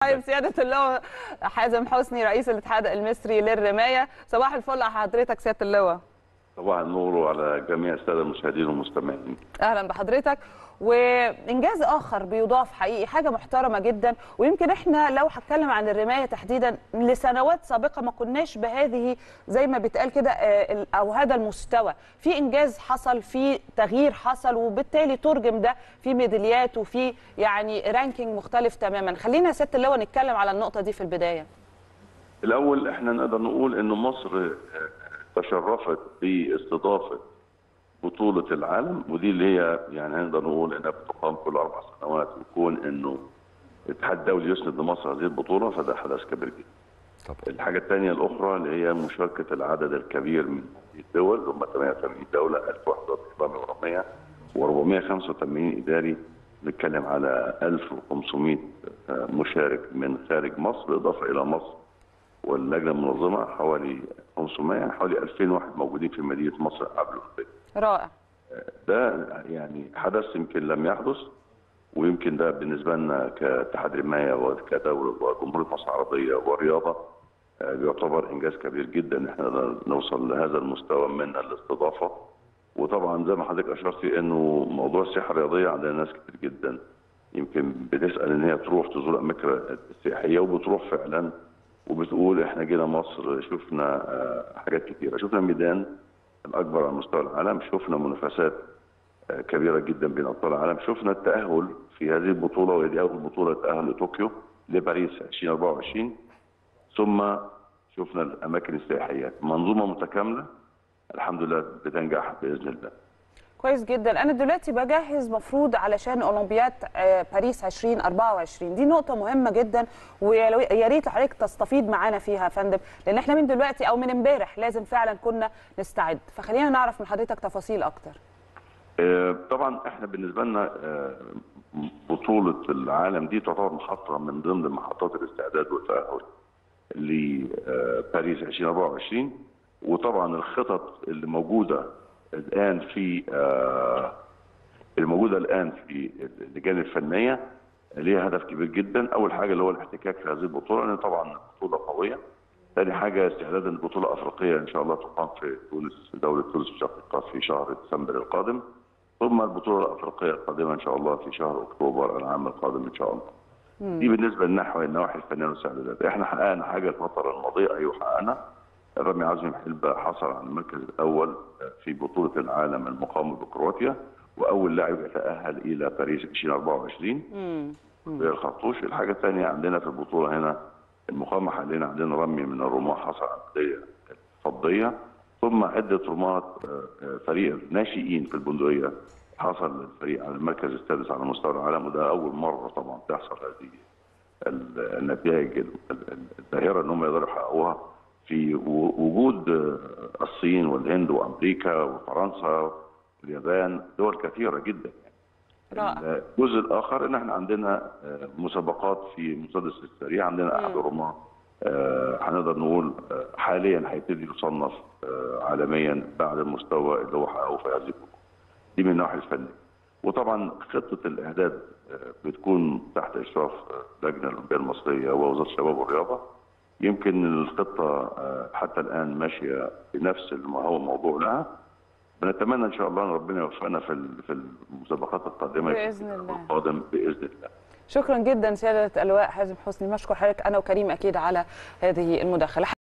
طيب سيادة اللواء حازم حسني رئيس الاتحاد المصري للرماية صباح الفل على حضرتك سيادة اللواء صباح النور وعلى جميع الساده المشاهدين والمستمعين. اهلا بحضرتك وانجاز اخر بيضاف حقيقي حاجه محترمه جدا ويمكن احنا لو هتكلم عن الرمايه تحديدا لسنوات سابقه ما كناش بهذه زي ما بيتقال كده آه، او هذا المستوى في انجاز حصل في تغيير حصل وبالتالي ترجم ده في ميداليات وفي يعني رانكينج مختلف تماما خلينا يا سياده اللواء نتكلم على النقطه دي في البدايه الاول احنا نقدر نقول انه مصر آه، تشرفت باستضافه بطوله العالم ودي اللي هي يعني نقدر نقول انها بتقام كل اربع سنوات ويكون انه الاتحاد الدولي يسند لمصر هذه البطوله فده حدث كبير جدا. طبعا الحاجه الثانيه الاخرى اللي هي مشاركه العدد الكبير من هذه الدول هم 88 دوله 1000 وحده اقامه ورميه و485 اداري نتكلم على 1500 مشارك من خارج مصر اضافه الى مصر واللجنه المنظمه حوالي 500 حوالي 2000 واحد موجودين في مدينه مصر قبل الأولمبياد. رائع ده يعني حدث يمكن لم يحدث ويمكن ده بالنسبه لنا كاتحاد رمايه وكدوله وجمهوريه مصر العربيه ورياضه آه، بيعتبر انجاز كبير جدا ان احنا نقدر نوصل لهذا المستوى من الاستضافه وطبعا زي ما حضرتك اشرتي انه موضوع السياحه الرياضيه عندنا ناس كتير جدا يمكن بتسال ان هي تروح تزور الاماكن السياحيه وبتروح فعلا وبتقول احنا جينا مصر شفنا آه، حاجات كتيره شفنا ميدان الاكبر على مستوى العالم شفنا منافسات آه، كبيره جدا بين ابطال العالم شفنا التاهل في هذه البطوله وهي دي اول بطوله تاهل لطوكيو لباريس 2024 ثم شفنا الاماكن السياحيه منظومه متكامله الحمد لله بتنجح باذن الله كويس جدا انا دلوقتي بجهز مفروض علشان اولمبياد آه، باريس 2024 دي نقطه مهمه جدا ويا ريت حضرتك تستفيض معانا فيها يا فندم لان احنا من دلوقتي او من امبارح لازم فعلا كنا نستعد فخلينا نعرف من حضرتك تفاصيل اكتر آه، طبعا احنا بالنسبه لنا آه، بطوله العالم دي تعتبر محطه من ضمن محطات الاستعداد والتاهل لباريس 2024 وطبعا الخطط اللي موجوده الان في آه، الموجوده الان في اللجان الفنيه ليها هدف كبير جدا اول حاجه اللي هو الاحتكاك في هذه البطوله لان طبعا بطوله قويه ثاني حاجه استعدادا لبطوله افريقيه ان شاء الله تقام في تونس في دوله تونس الشقيقه في شهر ديسمبر القادم ثم البطوله الافريقيه القادمه ان شاء الله في شهر اكتوبر العام القادم ان شاء الله. دي بالنسبه للنحو النواحي الفنيه والاستعدادات، احنا حققنا حاجه الفتره الماضيه ايوه حققنا الرمي عزمي حلبة حصل على المركز الاول في بطوله العالم المقامه بكرواتيا واول لاعب يتاهل الى باريس 2024 امم غير الخرطوش الحاجه الثانيه عندنا في البطوله هنا المقامه حاليا عندنا رمي من الرماح حصل على ميداليه فضيه ثم عده رماة آه، آه، فريق ناشئين في البندقيه حصل الفريق على المركز السادس على مستوى العالم وده اول مره طبعا تحصل هذه ال- النتائج ال- ال- الباهره ان هم يقدروا يحققوها في و- وجود آه، الصين والهند وامريكا وفرنسا واليابان دول كثيره جدا رائع الجزء الاخر ان احنا عندنا آه، مسابقات في مسدس السريع عندنا احد الرماة آه، هنقدر نقول آه، حاليا هيبتدي يصنف آه، عالميا بعد المستوى اللي هو حققه في هذه البطوله. دي من الناحيه الفنيه. وطبعا خطه الاعداد آه، بتكون تحت اشراف آه، اللجنه الاولمبيه المصريه ووزاره الشباب والرياضه. يمكن الخطه آه، حتى الان ماشيه بنفس ما هو موضوع لها. بنتمنى ان شاء الله ان ربنا يوفقنا في ال- في المسابقات القادمه بإذن الله. القادم باذن الله. شكرا جدا سياده اللواء حازم حسني مشكور حضرتك انا وكريم اكيد على هذه المداخله